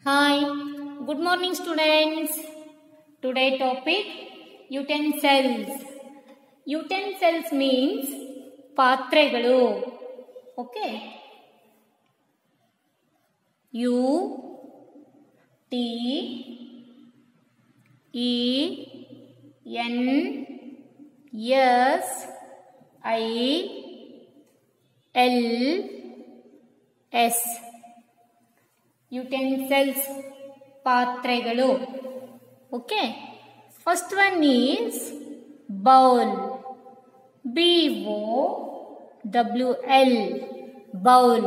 Hi, good morning students. Today topic utensils. Utensils means ಪಾತ್ರೆಗಳು okay U T E N S I L S utensils ಪಾತ್ರೆಗಳು okay first one is bowl B O W L bowl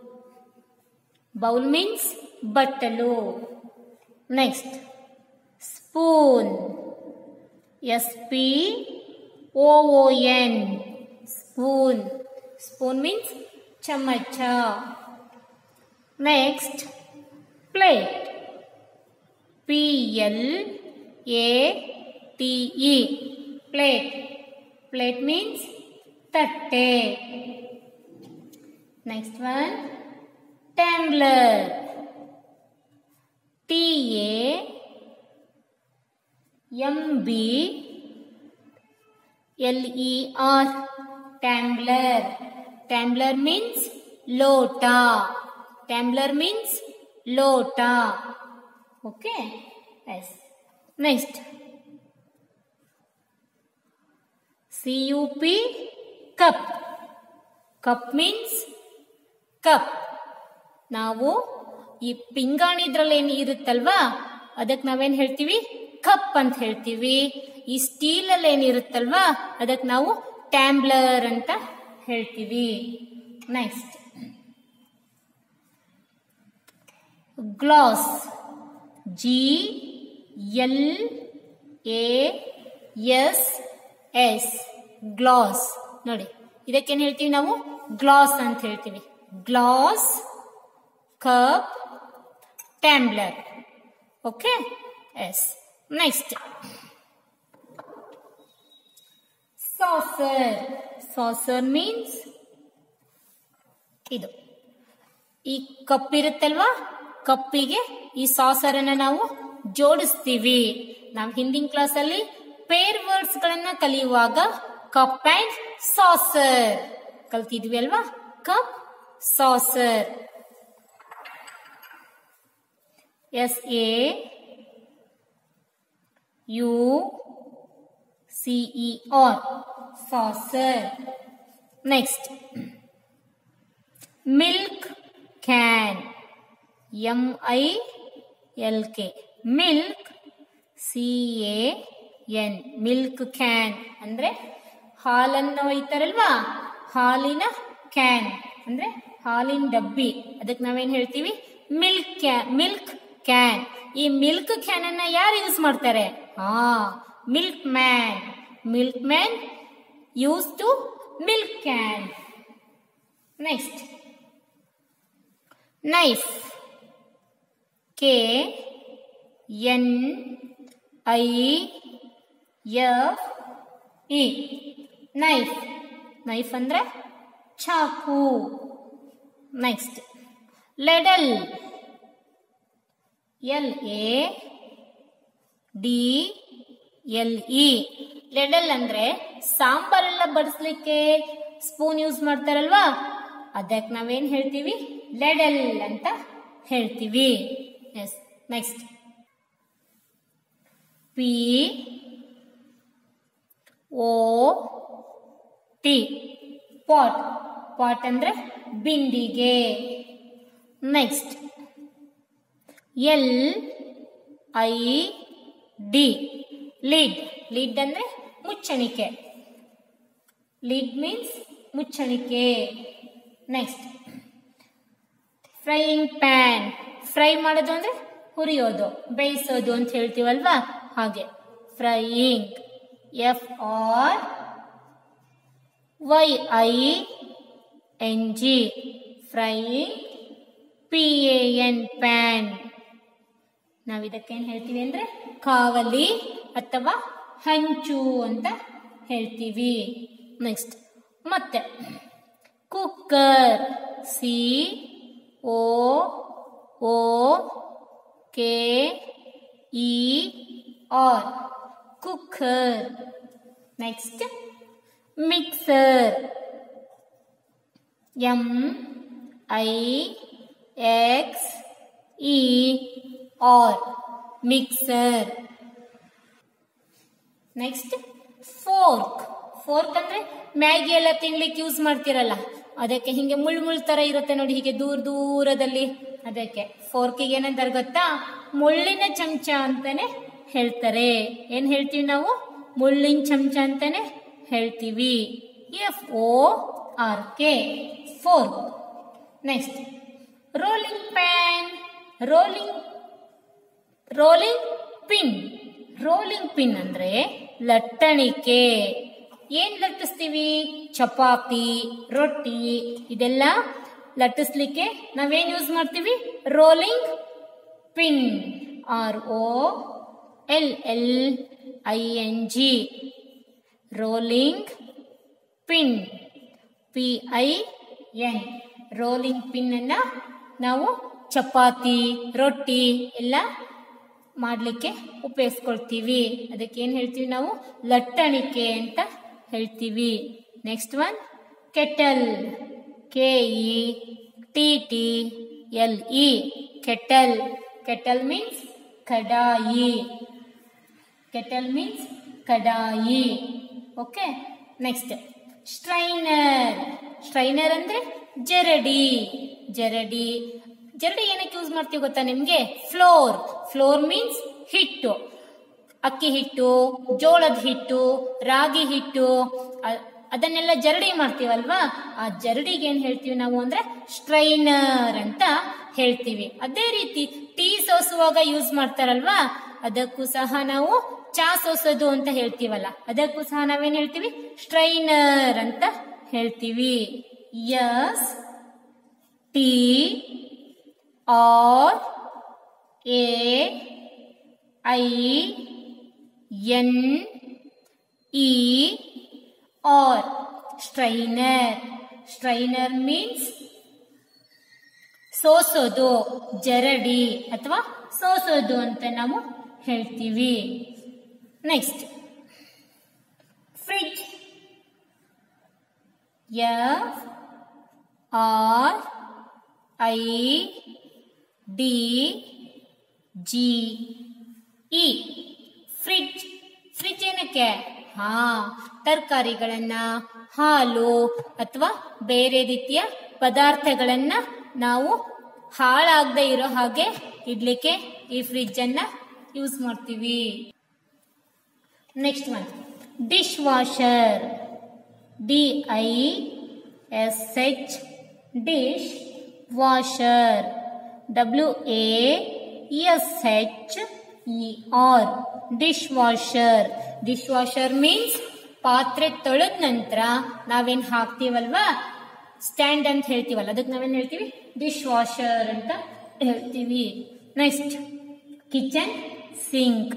bowl means ಬಟ್ಟಲು next spoon S P O O N spoon spoon means ಚಮಚ next plate P L A T E plate plate means ತಟ್ಟೆ next one tumbler T A M B L E R tumbler tumbler means ಲೋಟ tumbler means ಲೋಟ okay yes next C U P cup cup means cup ನಾವು ಈ ಪಿಂಗಾಣಿ ಇದ್ರಲ್ಲಿ ಏನು ಇರುತ್ತಲ್ವಾ ಅದಕ್ಕೆ ನಾವೇನು ಹೇಳ್ತೀವಿ ಕಪ್ ಅಂತ ಹೇಳ್ತೀವಿ ಈ ಸ್ಟೀಲ್ ಅಲ್ಲಿ ಏನಿರುತ್ತಲ್ವಾ ಅದಕ್ಕೆ ನಾವು ಟ್ಯಾಂಬ್ಲರ್ ಅಂತ ಹೇಳ್ತೀವಿ next glass G L A S S glass ನೋಡಿ ಇದಕ್ಕೇನು ಹೇಳ್ತೀವಿ ನಾವು ಗ್ಲಾಸ್ ಅಂತ ಹೇಳ್ತೀವಿ glass cup tumbler okay yes next saucer saucer means ಇದು ಈ ಕಪ್ ಇರುತ್ತಲ್ವಾ ಕಪ್ಪಿಗೆ ಈ ಸಾಸರನ್ನ ನಾವು ಜೋಡಿಸ್ತೀವಿ ನಾವು ಹಿಂದಿನ ಕ್ಲಾಸಲ್ಲಿ ಪೇರ್ ವರ್ಡ್ಸ್ ಗಳನ್ನ ಕಲಿಯುವಾಗ ಕಪ್ ಅಂಡ್ ಸಾಸರ್ ಕಲ್ತಿದ್ವಿ ಅಲ್ವಾ cup saucer S A U C E R saucer next milk can M I L K milk C A N milk can ಅಂದ್ರೆ ಹಾಲನ್ನು ಒಯ್ತಾರಲ್ವಾ ಹಾಲಿನ ಕ್ಯಾನ್ ಅಂದ್ರೆ ಹಾಲಿನ ಡಬ್ಬಿ ಅದಕ್ಕೆ ನಾವೇನ್ ಹೇಳ್ತೀವಿ ಮಿಲ್ಕ್ ಕ್ಯಾನ್ ಮಿಲ್ಕ್ ಕ್ಯಾನ್ ಈ ಮಿಲ್ಕ್ ಕ್ಯಾನ್ ಅನ್ನ ಯಾರು ಯೂಸ್ ಮಾಡ್ತಾರೆ ಹಾ milkman milkman use to milk can next knife K N I F E knife knife ಅಂದ್ರೆ ಚಾಕು next ladle L A D L E ladle ಅಂದ್ರೆ ಸಾಂಬಾರೆಲ್ಲ ಬಡಿಸ್ಲಿಕ್ಕೆ spoon use ಮಾಡ್ತಾರಲ್ವಾ ಅದಕ್ಕೆ ನಾವೇನ್ ಹೇಳ್ತೀವಿ ಲೆಡಲ್ ಅಂತ ಹೇಳ್ತೀವಿ yes next P O T pot pot ಅಂದ್ರೆ ಬಿಂದಿಗೆ next L I D lid lid ಅಂದ್ರೆ ಮುಚ್ಚಣಿಕೆ ಲಿಡ್ ಮೀನ್ಸ್ ಮುಚ್ಚಣಿಕೆ ನೆಕ್ಸ್ಟ್ ಫ್ರೈಯಿಂಗ್ ಪ್ಯಾನ್ ಫ್ರೈ ಮಾಡೋದು ಅಂದ್ರೆ ಹುರಿಯೋದು ಬೇಯಿಸೋದು ಅಂತ ಹೇಳ್ತೀವಲ್ವಾ ಹಾಗೆ frying F R Y I N G frying P A N pan ನಾವು ಇದಕ್ಕೇನು ಹೇಳ್ತೀವಿ ಅಂದ್ರೆ ಕಾವಲಿ ಅಥವಾ ಹಂಚು ಅಂತ ಹೇಳ್ತೀವಿ ನೆಕ್ಸ್ಟ್ ಮತ್ತೆ cooker C O O K E R cooker next mixer M I X E R mixer next fork fork ಅಂದ್ರೆ Maggi ಎಲ್ಲ ತಿನ್ಲಿಕ್ಕೆ ಯೂಸ್ ಮಾಡ್ತಿರಲ್ಲ ಅದಕ್ಕೆ ಹಿಂಗೆ ಮುಳ್ಳು ಮುಳ್ಳು ತರ ಇರುತ್ತೆ ನೋಡಿ ಹೀಗೆ ದೂರ ದೂರದಲ್ಲಿ ಅದಕ್ಕೆ ಫೋರ್ಕಿಗೆ ಏನಂತಾರೆ ಗೊತ್ತಾ ಮುಳ್ಳಿನ ಚಮಚ ಅಂತಾನೆ ಹೇಳ್ತಾರೆ ಏನ್ ಹೇಳ್ತೀವಿ ನಾವು ಮುಳ್ಳಿನ ಚಮಚ ಅಂತಾನೆ ಹೇಳ್ತೀವಿ F O R K fork next rolling pan rolling rolling pin rolling pin ಅಂದ್ರೆ ಲಟ್ಟಣಿಕೆ ಏನ್ ಲಟ್ಟಿಸ್ತೀವಿ ಚಪಾತಿ ರೊಟ್ಟಿ ಇದೆಲ್ಲ ಲಟ್ಟಿಸ್ಲಿಕ್ಕೆ ನಾವೇನ್ ಯೂಸ್ ಮಾಡ್ತೀವಿ rolling pin R O L L I N G rolling pin P I N rolling pin ಅನ್ನ ನಾವು ಚಪಾತಿ ರೊಟ್ಟಿ ಎಲ್ಲ ಮಾಡಲಿಕ್ಕೆ ಉಪಯೋಗಿಸ್ಕೊಳ್ತೀವಿ ಅದಕ್ಕೆ ಏನು ಹೇಳ್ತೀವಿ ನಾವು ಲಟ್ಟಣಿಕೆ ಅಂತ ಹೇಳ್ತೀವಿ next one kettle K E T T L E kettle kettle means ಕಡಾಯಿ ಕೆಟಲ್ ಮೀನ್ಸ್ ಕಡಾಯಿ ಓಕೆ ನೆಕ್ಸ್ಟ್ ಸ್ಟ್ರೈನರ್ ಸ್ಟ್ರೈನರ್ ಅಂದ್ರೆ ಜರಡಿ ಜರಡಿ ಜರಡಿ ಏನಕ್ಕೆ ಯೂಸ್ ಮಾಡ್ತೀವಿ ಗೊತ್ತಾ ನಿಮ್ಗೆ ಫ್ಲೋರ್ ಫ್ಲೋರ್ ಮೀನ್ಸ್ ಹಿಟ್ಟು ಅಕ್ಕಿ ಹಿಟ್ಟು ಜೋಳದ ಹಿಟ್ಟು ರಾಗಿ ಹಿಟ್ಟು ಅ- ಅದನ್ನೆಲ್ಲ ಜರಡಿ ಮಾಡ್ತೀವಲ್ವಾ ಆ ಜರಡಿಗೆ ಏನ್ ಹೇಳ್ತೀವಿ ನಾವು ಅಂದ್ರೆ ಸ್ಟ್ರೈನರ್ ಅಂತ ಹೇಳ್ತೀವಿ ಅದೇ ರೀತಿ ಟೀ ಸೋಸುವಾಗ ಯೂಸ್ ಮಾಡ್ತಾರಲ್ವಾ ಅದಕ್ಕೂ ಸಹ ನಾವು ಚಾ ಸೋಸೋದು ಅಂತ ಹೇಳ್ತೀವಲ್ಲ ಅದಕ್ಕೂ ಸಹ ನಾವೇನ್ ಹೇಳ್ತೀವಿ ಸ್ಟ್ರೈನರ್ ಅಂತ ಹೇಳ್ತೀವಿ S T R A I N E R strainer strainer means ಸೋಸೋದು ಜರಡಿ ಅಥವಾ ಸೋಸೋದು ಅಂತ ನಾವು ಹೇಳ್ತೀವಿ next fridge F R I D G E fridge fridge ಏನಕ್ಕೆ ಹಾ ತರಕಾರಿಗಳನ್ನ ಹಾಲು ಅಥವಾ ಬೇರೆ ರೀತಿಯ ಪದಾರ್ಥಗಳನ್ನ ನಾವು ಹಾಳಾಗದೆ ಇರೋ ಹಾಗೆ ಇಡ್ಲಿಕ್ಕೆ ಈ ಫ್ರಿಡ್ಜ್ ಅನ್ನ ಯೂಸ್ ಮಾಡ್ತೀವಿ next one dishwasher D I S H dishwasher W A S H E R dishwasher dishwasher means ಪಾತ್ರೆ ತೊಳೆದ ನಂತರ ನಾವೇನ್ ಹಾಕ್ತೀವಲ್ವಾ ಸ್ಟ್ಯಾಂಡ್ ಅಂತ ಹೇಳ್ತೀವಲ್ಲ ಅದಕ್ಕೆ ನಾವೇನ್ ಹೇಳ್ತೀವಿ ಡಿಶ್ ವಾಷರ್ ಅಂತ ಹೇಳ್ತೀವಿ next kitchen sink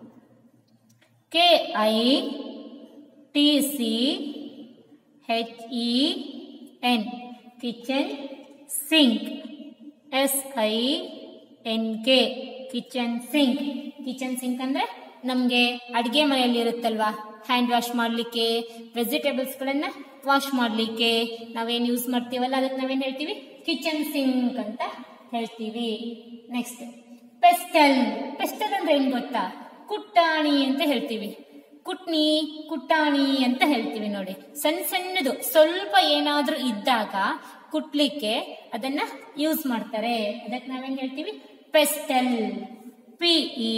K I T C H E N kitchen sink S I N K kitchen sink kitchen sink ಅಂದ್ರೆ ನಮಗೆ ಅಡಿಗೆ ಮನೆಯಲ್ಲಿ ಇರುತ್ತಲ್ವಾ ಹ್ಯಾಂಡ್ ವಾಶ್ ಮಾಡಲಿಕ್ಕೆ ವೆಜಿಟೇಬಲ್ಸ್ಗಳನ್ನ ವಾಶ್ ಮಾಡಲಿಕ್ಕೆ ನಾವೇನು ಯೂಸ್ ಮಾಡ್ತೀವಲ್ಲ ಅದಕ್ಕೆ ನಾವೇನು ಹೇಳ್ತೀವಿ ಕಿಚನ್ ಸಿಂಕ್ ಅಂತ ಹೇಳ್ತೀವಿ ನೆಕ್ಸ್ಟ್ ಪೆಸ್ಟಲ್ ಪೆಸ್ಟಲ್ ಅಂದ್ರೆ ಏನ್ ಗೊತ್ತಾ ಕುಟ್ಟಾಣಿ ಅಂತ ಹೇಳ್ತೀವಿ ಕುಟ್ನಿ ಕುಟ್ಟಾಣಿ ಅಂತ ಹೇಳ್ತೀವಿ ನೋಡಿ ಸಣ್ಣ ಸಣ್ಣದು ಸ್ವಲ್ಪ ಏನಾದ್ರೂ ಇದ್ದಾಗ ಕುಟ್ಲಿಕ್ಕೆ ಅದನ್ನ ಯೂಸ್ ಮಾಡ್ತಾರೆ ಅದಕ್ಕೆ ನಾವೇನ್ ಹೇಳ್ತೀವಿ pestle P E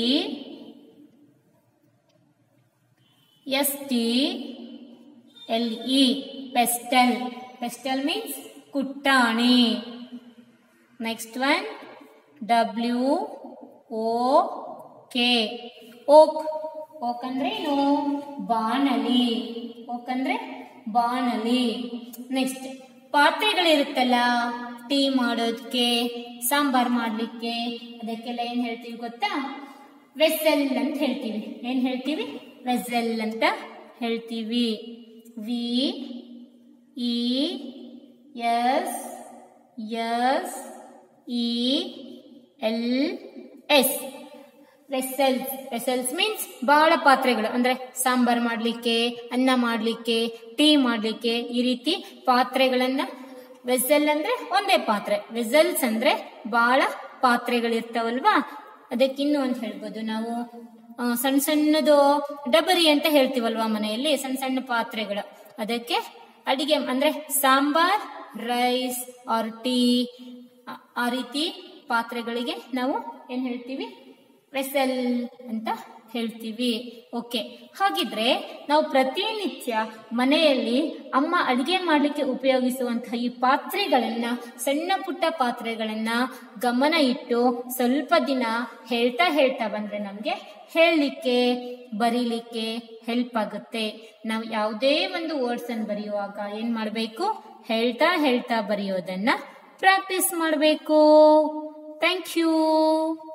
S T L E pestle pestle means ಕುಟ್ಟಾಣಿ next one W O K wok wok ಅಂದ್ರೆ ಏನು ಬಾಣಲಿ ಓಕ್ ಅಂದ್ರೆ ಬಾಣಲಿ ನೆಕ್ಸ್ಟ್ ಪಾತ್ರೆಗಳಿರುತ್ತಲ್ಲ ಟೀ ಮಾಡೋದಕ್ಕೆ ಸಾಂಬಾರ್ ಮಾಡ್ಲಿಕ್ಕೆ ಅದಕ್ಕೆಲ್ಲ ಏನ್ ಹೇಳ್ತೀವಿ ಗೊತ್ತಾ ವೆಸೆಲ್ ಅಂತ ಹೇಳ್ತೀವಿ ಏನ್ ಹೇಳ್ತೀವಿ ವೆಸೆಲ್ ಅಂತ ಹೇಳ್ತೀವಿ V E S S E L S vessels vessels means ಬಹಳ ಪಾತ್ರೆಗಳು ಅಂದ್ರೆ ಸಾಂಬಾರ್ ಮಾಡ್ಲಿಕ್ಕೆ ಅನ್ನ ಮಾಡ್ಲಿಕ್ಕೆ ಟೀ ಮಾಡ್ಲಿಕ್ಕೆ ಈ ರೀತಿ ಪಾತ್ರೆಗಳನ್ನ ವೆಸಲ್ ಅಂದ್ರೆ ಒಂದೇ ಪಾತ್ರೆ ವೆಸಲ್ಸ್ ಅಂದ್ರೆ ಬಹಳ ಪಾತ್ರೆಗಳಿರ್ತಾವಲ್ವಾ ಅದಕ್ಕೆ ಇನ್ನು ಅಂತ ಹೇಳ್ಬೋದು ನಾವು ಆ, ಸಣ್ಣ ಸಣ್ಣದು ಡಬರಿ ಅಂತ ಹೇಳ್ತೀವಲ್ವಾ ಮನೆಯಲ್ಲಿ ಸಣ್ಣ ಸಣ್ಣ ಪಾತ್ರೆಗಳು ಅದಕ್ಕೆ ಅಡಿಗೆ ಅಂದ್ರೆ ಸಾಂಬಾರ್ ರೈಸ್ ಆರ್ ಟೀ ಆ- ಆ ರೀತಿ ಪಾತ್ರೆಗಳಿಗೆ ನಾವು ಏನ್ ಹೇಳ್ತೀವಿ ವೆಸಲ್ ಅಂತ ಹೇಳ್ತೀವಿ ಓಕೆ ಹಾಗಿದ್ರೆ ನಾವು ಪ್ರತಿನಿತ್ಯ ಮನೆಯಲ್ಲಿ ಅಮ್ಮ ಅಡಿಗೆ ಮಾಡಲಿಕ್ಕೆ ಉಪಯೋಗಿಸುವಂತಹ ಈ ಪಾತ್ರೆಗಳನ್ನ ಸಣ್ಣ ಪುಟ್ಟ ಪಾತ್ರೆಗಳನ್ನ ಗಮನ ಇಟ್ಟು ಸ್ವಲ್ಪ ದಿನ ಹೇಳ್ತಾ ಹೇಳ್ತಾ ಬಂದ್ರೆ ನಮ್ಗೆ ಹೇಳಲಿಕ್ಕೆ ಬರೀಲಿಕ್ಕೆ ಹೆಲ್ಪ್ ಆಗುತ್ತೆ ನಾವು ಯಾವುದೇ ಒಂದು ವರ್ಡ್ಸ್ ಅನ್ನು ಬರೆಯುವಾಗ ಏನ್ ಮಾಡಬೇಕು ಹೇಳ್ತಾ ಹೇಳ್ತಾ ಬರೆಯೋದನ್ನ ಪ್ರಾಕ್ಟೀಸ್ ಮಾಡಬೇಕು ಥ್ಯಾಂಕ್ ಯು